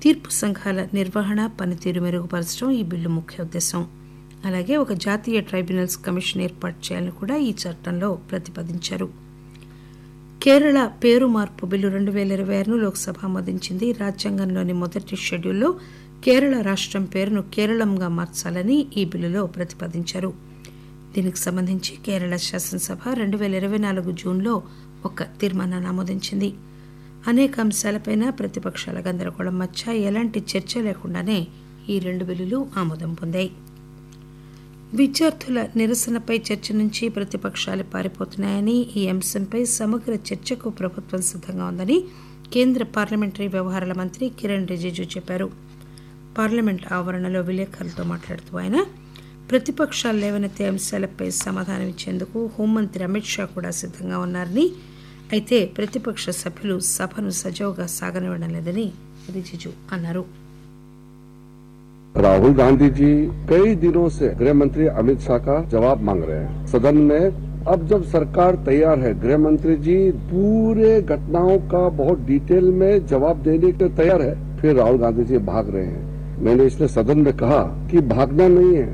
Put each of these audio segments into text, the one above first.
తీర్పు సంఘాల నిర్వహణ పనితీరు మెరుగుపరచడం ఈ బిల్లు ముఖ్య ఉద్దేశం అలాగే ఒక జాతీయ ట్రైబ్యునల్స్ కమిషన్ ఏర్పాటు చేయాలని కూడా ఈ చట్టంలో ప్రతిపాదించారు కేరళ పేరు మార్పు బిల్లు రెండు పేల ఇరవై ఆరును లోక్సభ ఆమోదించింది రాజ్యాంగంలోని మొదటి షెడ్యూల్లో కేరళ రాష్టం పేరును కేరళంగా మార్చాలని ఈ బిల్లులో ప్రతిపాదించారు దీనికి సంబంధించి కేరళ శాసనసభ రెండు పేల ఇరవై నాలుగు జూన్లో ఒక తీర్మానాన్ని ఆమోదించింది అనేక అంశాలపైన ప్రతిపక్షాల గందరగోళం మధ్య ఎలాంటి చర్చ లేకుండానే ఈ రెండు బిల్లులు ఆమోదం పొందాయి విద్యార్థుల నిరసనపై చర్చ నుంచి ప్రతిపక్షాలు పారిపోతున్నాయని ఈ అంశంపై సమగ్ర చర్చకు ప్రభుత్వం సిద్ధంగా ఉందని కేంద్ర పార్లమెంటరీ వ్యవహారాల మంత్రి కిరణ్ రిజిజు చెప్పారు పార్లమెంట్ ఆవరణలో విలేకరులతో మాట్లాడుతూ ఆయన ప్రతిపక్షాలు లేవనెత్తే అంశాలపై సమాధానం ఇచ్చేందుకు హోంమంత్రి అమిత్ షా కూడా సిద్ధంగా ఉన్నారని అయితే ప్రతిపక్ష సభ్యులు సభను సజావుగా సాగనివ్వడం లేదని రిజిజు అన్నారు राहुल गांधी जी कई दिनों से गृह मंत्री अमित शाह का जवाब मांग रहे हैं सदन में अब जब सरकार तैयार है गृह मंत्री जी पूरे घटनाओं का बहुत डिटेल में जवाब देने के लिए तैयार है फिर राहुल गांधी जी भाग रहे हैं मैंने इसलिए सदन में कहा कि भागना नहीं है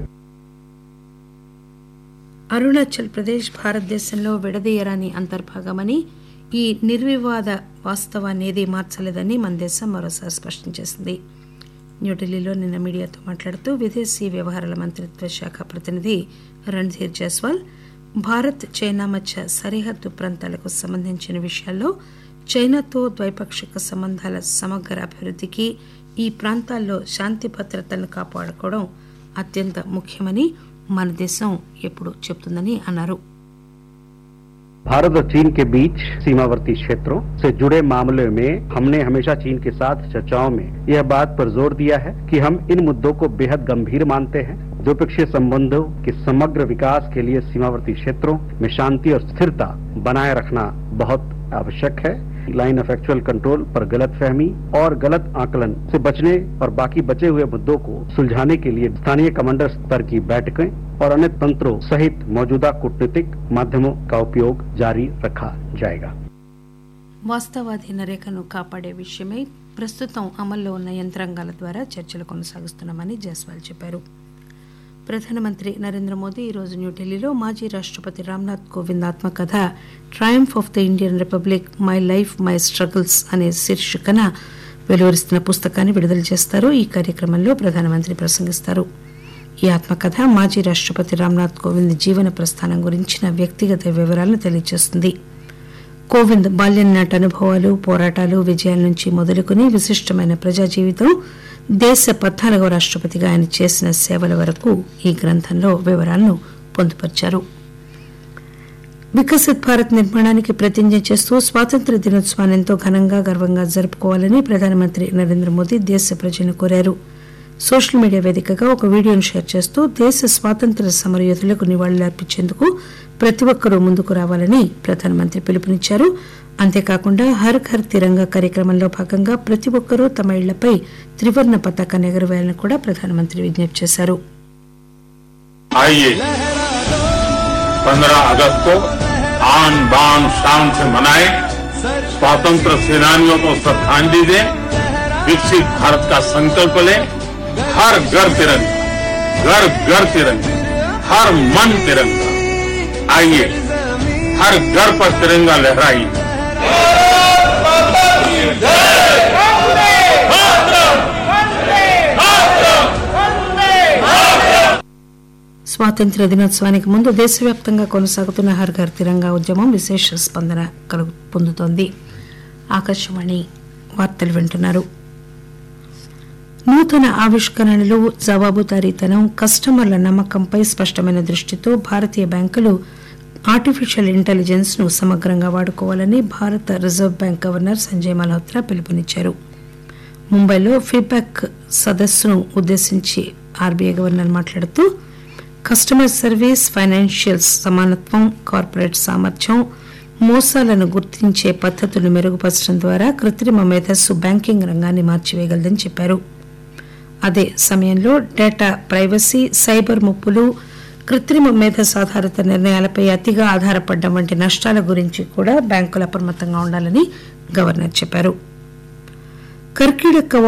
అరుణాచల్ ప్రదేశ్ భారతదేశంలో విడదీయరాని అంతర్భాగమని ఈ నిర్వివాద వాస్తవాన్ని ఏదీ మార్చలేదని మన దేశం మరోసారి స్పష్టం చేసింది న్యూఢిల్లీలో నిన్న మీడియాతో మాట్లాడుతూ విదేశీ వ్యవహారాల మంత్రిత్వ శాఖ ప్రతినిధి రణ్ధీర్ జైస్వాల్ భారత్ చైనా మధ్య సరిహద్దు ప్రాంతాలకు సంబంధించిన విషయాల్లో చైనాతో ద్వైపాక్షిక సంబంధాల సమగ్ర అభివృద్ధికి ఈ ప్రాంతాల్లో శాంతి భద్రతలను కాపాడుకోవడం అత్యంత ముఖ్యమని మన దేశం ఎప్పుడు చెప్తుందని అన్నారు भारत और चीन के बीच सीमावर्ती क्षेत्रों से जुड़े मामले में हमने हमेशा चीन के साथ चर्चाओं में यह बात पर जोर दिया है कि हम इन मुद्दों को बेहद गंभीर मानते हैं द्विपक्षीय संबंधों के समग्र विकास के लिए सीमावर्ती क्षेत्रों में शांति और स्थिरता बनाए रखना बहुत आवश्यक है लाइन ऑफ एक्चुअल कंट्रोल पर गलत फहमी और गलत आकलन से बचने और बाकी बचे हुए मुद्दों को सुलझाने के लिए स्थानीय कमांडर स्तर की बैठकें और अन्य तंत्रों सहित मौजूदा कूटनीतिक माध्यमों का उपयोग जारी रखा जाएगा వాస్తవాధీన రేఖను కాపాడే విషయమై ప్రస్తుతం అమల్లో ఉన్న యంత్రాంగాల ద్వారా చర్చలు కొనసాగిస్తున్నామని జైస్వాల్ చెప్పారు ప్రధానమంత్రి నరేంద్ర మోదీ ఈరోజు న్యూఢిల్లీలో మాజీ రాష్టపతి రామ్నాథ్ కోవింద్ ఆత్మకథ Triumph of the Indian Republic my life my struggles అనే శీర్షికన వెలువరిస్తున్న పుస్తకాన్ని విడుదల చేస్తారు ఈ కార్యక్రమంలో ప్రధానమంత్రి ప్రసంగిస్తారు ఈ ఆత్మకథ మాజీ రాష్టపతి రామ్నాథ్ కోవింద్ జీవన ప్రస్థానం గురించిన వ్యక్తిగత వివరాలను తెలియజేస్తుంది కోవింద్ బాల్యం నాటి అనుభవాలు పోరాటాలు విజయాల నుంచి మొదలుకుని విశిష్టమైన ప్రజా జీవితం దేశ పద్నాలుగవ రాష్టపతిగా ఆయన చేసిన సేవల వరకు ఈ గ్రంథంలో వివరాలను పొందుపరిచారు వికసిత్ భారత్ నిర్మాణానికి ప్రతిజ్ఞ చేస్తూ స్వాతంత్ర దినోత్సవాన్ని ఎంతో ఘనంగా గర్వంగా జరుపుకోవాలని ప్రధానమంత్రి నరేంద్ర మోదీ దేశ ప్రజలను కోరారు సోషల్ మీడియా వేదికగా ఒక వీడియోను షేర్ చేస్తూ దేశ స్వాతంత్ర సమరయోధులకు నివాళులు అర్పించేందుకు ప్రతి ఒక్కరూ ముందుకు రావాలని ప్రధానమంత్రి పిలుపునిచ్చారు అంతేకాకుండా హర్ ఘర్ తిరంగా కార్యక్రమంలో భాగంగా ప్రతి ఒక్కరూ తమ ఇళ్లపై త్రివర్ణ పతాకాన్ని ఎగురవేయాలని కూడా ప్రధానమంత్రి విజ్ఞప్తి చేశారు आइए पंद्रह अगस्त को आन बान शान से मनाए स्वतंत्र सेनानियों को श्रद्धांजलि दें विकसित भारत का संकल्प लें हर घर तिरंगा घर घर तिरंगा हर मन तिरंगा आइए हर घर पर तिरंगा लहराइए స్వాతంత్ర్య దినోత్సవానికి ముందు దేశవ్యాప్తంగా కొనసాగుతున్న హర్ ఘర్ తిరంగా ఉద్యమం విశేష స్పందన కలుగు పొందుతోంది ఆకాశవాణి వార్తలు వింటున్నారు నూతన ఆవిష్కరణలు జవాబుదారీతనం కస్టమర్ల నమ్మకంపై స్పష్టమైన దృష్టితో భారతీయ బ్యాంకులు ఆర్టిఫిషియల్ ఇంటెలిజెన్స్ ను సమగ్రంగా వాడుకోవాలని భారత Reserve Bank governor Sanjay Malhotra పిలుపునిచ్చారు ముంబైలో ఫీడ్బ్యాక్ సదస్సును ఉద్దేశించి ఆర్బీఐ గవర్నర్ మాట్లాడుతూ కస్టమర్ సర్వీస్ ఫైనాన్షియల్ సమానత్వం కార్పొరేట్ సామర్థ్యం మోసాలను గుర్తించే పద్ధతులను మెరుగుపరచడం ద్వారా కృత్రిమ మేధస్సు బ్యాంకింగ్ రంగాన్ని మార్చివేయగలదని చెప్పారు అదే సమయంలో డేటా ప్రైవసీ సైబర్ ముప్పులు కృత్రిమ మేధస్సు ఆధారిత నిర్ణయాలపై అతిగా ఆధారపడడం వంటి నష్టాల గురించి కూడా బ్యాంకులు అప్రమత్తంగా ఉండాలని గవర్నర్ చెప్పారు కర్కీడక